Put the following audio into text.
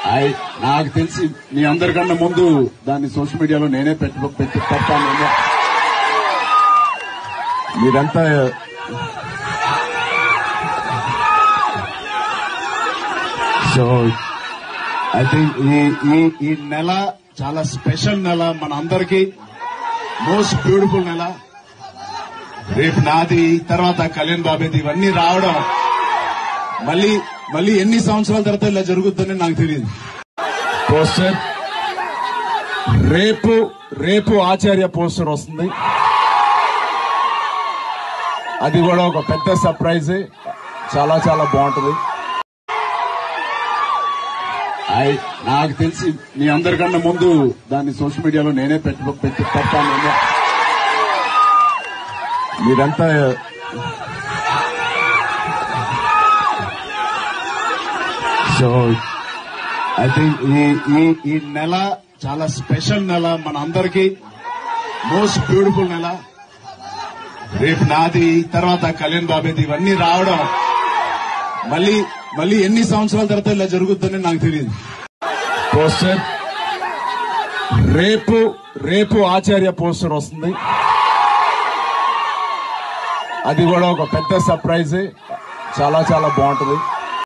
I- నాకు తెలిసి మీ అందరికన్నా ముందు దాన్ని సోషల్ మీడియాలో నేనే పెట్టి పెట్టి పెడతాను మీరంతా సో ఐ థింక్ ఈ ఈ ఈ నెల చాలా స్పెషల్ నెల మన అందరికీ మోస్ట్ బ్యూటిఫుల్ నెల రేపు నాది తర్వాత కళ్యాణ్ బాబేది ఇవన్నీ రావడం మళ్ళీ మళ్ళీ ఎన్ని సంవత్సరాల తర్వాత ఇలా జరుగుతుందని నాకు తెలియదు పోస్టర్ రేపు రేపు ఆచార్య పోస్టర్ వస్తుంది అది కూడా ఒక పెద్ద సర్ప్రైజ్ చాలా చాలా బాగుంటుంది ఐ- నాకు తెలిసి మీ అందరికన్నా ముందు దాన్ని సోషల్ మీడియాలో నేనే పెట్టి పెట్టి పెడతాను మీరంతా సో ఐ థింక్ ఈ ఈ ఈ నెల చాలా స్పెషల్ నెల మన అందరికీ మోస్ట్ బ్యూటిఫుల్ నెల రేపు నాది తర్వాత కళ్యాణ్ బాబేది ఇవన్నీ రావడం మళ్ళీ మళ్ళీ ఎన్ని సంవత్సరాల తర్వాత ఇలా జరుగుతుందని నాకు తెలియదు పోస్టర్ రేపు రేపు ఆచార్య పోస్టర్ వస్తుంది అది కూడా ఒక పెద్ద సర్ప్రైజ్ చాలా చాలా బాగుంటుంది